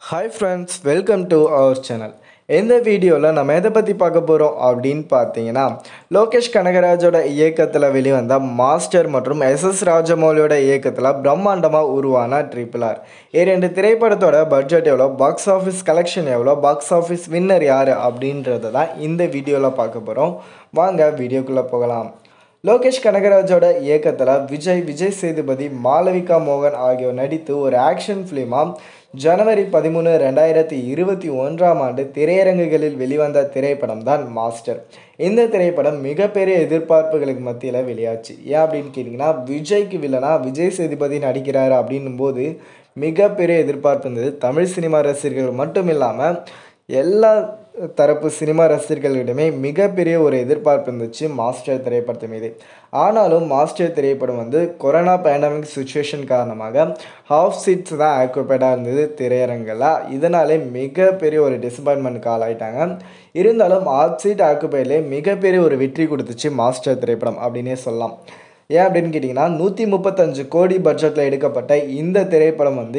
hi friends welcome to our channel இந்த வீடியோவில் நம்ம எதை பற்றி பார்க்க போகிறோம் அப்படின்னு பார்த்தீங்கன்னா லோகேஷ் கனகராஜோட இயக்கத்தில் வெளிவந்த மாஸ்டர் மற்றும் எஸ் எஸ் ராஜமௌலியோட இயக்கத்தில் பிரம்மாண்டமாக உருவான ட்ரிபிள் ஆர் இரண்டு திரைப்படத்தோட பட்ஜெட் எவ்வளோ பாக்ஸ் ஆஃபீஸ் கலெக்ஷன் எவ்வளோ பாக்ஸ் ஆஃபீஸ் வின்னர் யார் அப்படின்றத தான் இந்த வீடியோவில் பார்க்க போகிறோம் வாங்க வீடியோக்குள்ளே போகலாம் லோகேஷ் கனகராஜோட இயக்கத்தில் விஜய் விஜய் சேதுபதி மாளவிகா மோகன் ஆகியோர் நடித்து ஒரு ஆக்ஷன் ஃபிலிமாக ஜனவரி பதிமூணு ரெண்டாயிரத்தி இருபத்தி ஒன்றாம் ஆண்டு திரையரங்குகளில் வெளிவந்த திரைப்படம் தான் மாஸ்டர் இந்த திரைப்படம் மிகப்பெரிய எதிர்பார்ப்புகளுக்கு மத்தியில் வெளியாச்சு ஏன் அப்படின்னு கேட்டிங்கன்னா விஜய்க்கு வில்லனா விஜய் சேதுபதி நடிக்கிறாரு அப்படின்னும் போது மிகப்பெரிய எதிர்பார்ப்பு இருந்தது தமிழ் சினிமா ரசிகர்கள் மட்டும் இல்லாமல் எல்லா தரப்பு சினிமா ரசிகர்களிடமே மிகப்பெரிய ஒரு எதிர்பார்ப்பு இருந்துச்சு மாஸ்டர் திரைப்படத்து மீது ஆனாலும் மாஸ்டர் திரைப்படம் வந்து கொரோனா பேண்டமிக் சுச்சுவேஷன் காரணமாக ஹாஃப் சீட்ஸ் தான் ஆக்குபைடாக இருந்தது திரையரங்கில் இதனாலே மிகப்பெரிய ஒரு டிசப்பாயின்மெண்ட்க்கு ஆளாயிட்டாங்க இருந்தாலும் ஆஃப் சீட் ஆக்குபைட்லேயே மிகப்பெரிய ஒரு வெற்றி கொடுத்துச்சு மாஸ்டர் திரைப்படம் அப்படின்னே சொல்லலாம் ஏன் அப்படின்னு கேட்டிங்கன்னா நூற்றி முப்பத்தஞ்சு கோடி பட்ஜெட்டில் எடுக்கப்பட்ட இந்த திரைப்படம் வந்து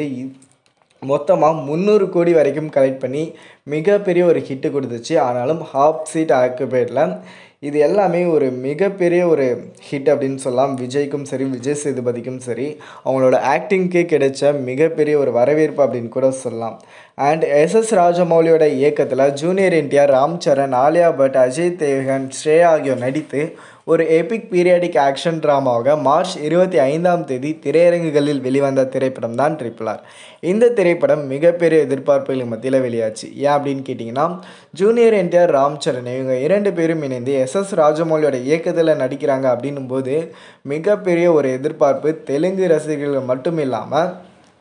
மொத்தமாக முந்நூறு கோடி வரைக்கும் கலெக்ட் பண்ணி மிகப்பெரிய ஒரு ஹிட்டு கொடுத்துச்சு ஆனாலும் ஹாஃப் சீட் ஆக்குபேட்டில் இது எல்லாமே ஒரு மிகப்பெரிய ஒரு ஹிட் அப்படின்னு சொல்லலாம் விஜய்க்கும் சரி விஜய் சேதுபதிக்கும் சரி அவங்களோட ஆக்டிங்க்கே கிடைச்ச மிகப்பெரிய ஒரு வரவேற்பு அப்படின்னு கூட சொல்லலாம் அண்ட் எஸ் எஸ் ராஜமௌலியோட இயக்கத்தில் ஜூனியர் என்டிஆர் ராம் சரண் ஆலியா பட் அஜய் தேவகன் ஸ்ரேயா ஆகியோர் நடித்து ஒரு எபிக் பீரியாடிக் ஆக்ஷன் ட்ராமாவாக மார்ச் இருபத்தி ஐந்தாம் தேதி திரையரங்குகளில் வெளிவந்த திரைப்படம் தான் ட்ரிபிள் ஆர் இந்த திரைப்படம் மிகப்பெரிய எதிர்பார்ப்புகளுக்கு மத்தியில் வெளியாச்சு ஏன் அப்படின்னு கேட்டிங்கன்னா ஜூனியர் என்டிஆர் ராம் சரண் இவங்க இரண்டு பேரும் இணைந்து எஸ் எஸ் ராஜமௌலியோட இயக்கத்தில் நடிக்கிறாங்க அப்படின்னும் போது மிகப்பெரிய ஒரு எதிர்பார்ப்பு தெலுங்கு ரசிகர்கள் மட்டும் இல்லாமல்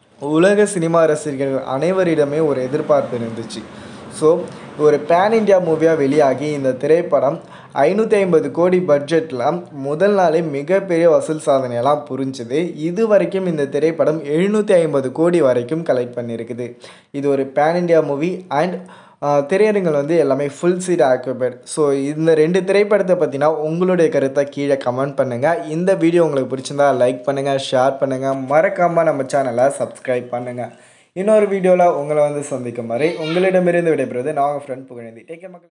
உலக சினிமா ரசிகர்கள் அனைவரிடமே ஒரு எதிர்பார்ப்பு இருந்துச்சு ஸோ ஒரு பேன் இண்டியா மூவியாக வெளியாகி இந்த திரைப்படம் ஐநூற்றி ஐம்பது கோடி பட்ஜெட்டில் முதல் நாளே மிகப்பெரிய வசூல் சாதனையெல்லாம் புரிஞ்சுது இது வரைக்கும் இந்த திரைப்படம் எழுநூற்றி ஐம்பது கோடி வரைக்கும் கலெக்ட் பண்ணியிருக்குது இது ஒரு பேன் இண்டியா மூவி அண்ட் திரையரங்கள் வந்து எல்லாமே ஃபுல் சீட் ஆக்குபைட் ஸோ இந்த ரெண்டு திரைப்படத்தை பற்றினா உங்களுடைய கருத்தை கீழே கமெண்ட் பண்ணுங்கள் இந்த வீடியோ உங்களுக்கு பிடிச்சிருந்தா லைக் பண்ணுங்கள் ஷேர் பண்ணுங்கள் மறக்காமல் நம்ம சேனலை சப்ஸ்கிரைப் பண்ணுங்கள் இன்னொரு வீடியோவில் உங்களை வந்து சந்திக்கும் வரை உங்களிடமிருந்து விடைபெறுவது நான் உங்கள் ஃப்ரெண்ட் புகழேந்தி டேக் மக்கள்